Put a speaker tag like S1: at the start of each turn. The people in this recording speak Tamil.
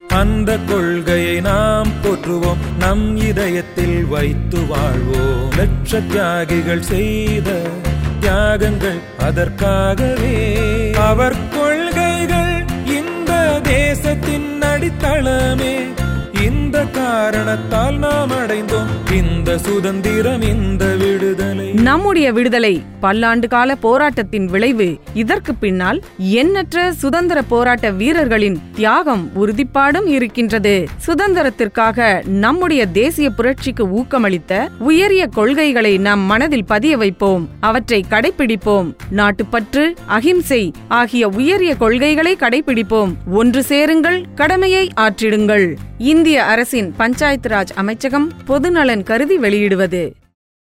S1: அந்த கொள்கையை நாம் போற்றுவோம் நம் இதயத்தில் வைத்து வாழ்வோம் லட்ச தியாகிகள் செய்த தியாகங்கள் அதற்காகவே அவர் கொள்கைகள் இந்த தேசத்தின் அடித்தளமே இந்த காரணத்தால் நாம் அடைந்தோம் இந்த சுதந்திரம் இந்த விடுதலை
S2: நம்முடைய விடுதலை பல்லாண்டு கால போராட்டத்தின் விளைவு இதற்கு பின்னால் எண்ணற்ற சுதந்திர போராட்ட வீரர்களின் தியாகம் உறுதிப்பாடும் இருக்கின்றது சுதந்திரத்திற்காக நம்முடைய தேசிய புரட்சிக்கு ஊக்கமளித்த உயரிய கொள்கைகளை நம் மனதில் பதிய வைப்போம் அவற்றை கடைபிடிப்போம் நாட்டுப்பற்று அகிம்சை ஆகிய உயரிய கொள்கைகளை கடைபிடிப்போம் ஒன்று சேருங்கள் கடமையை ஆற்றிடுங்கள் இந்திய அரசின் பஞ்சாயத்து ராஜ் அமைச்சகம் பொதுநலன் கருதி வெளியிடுவது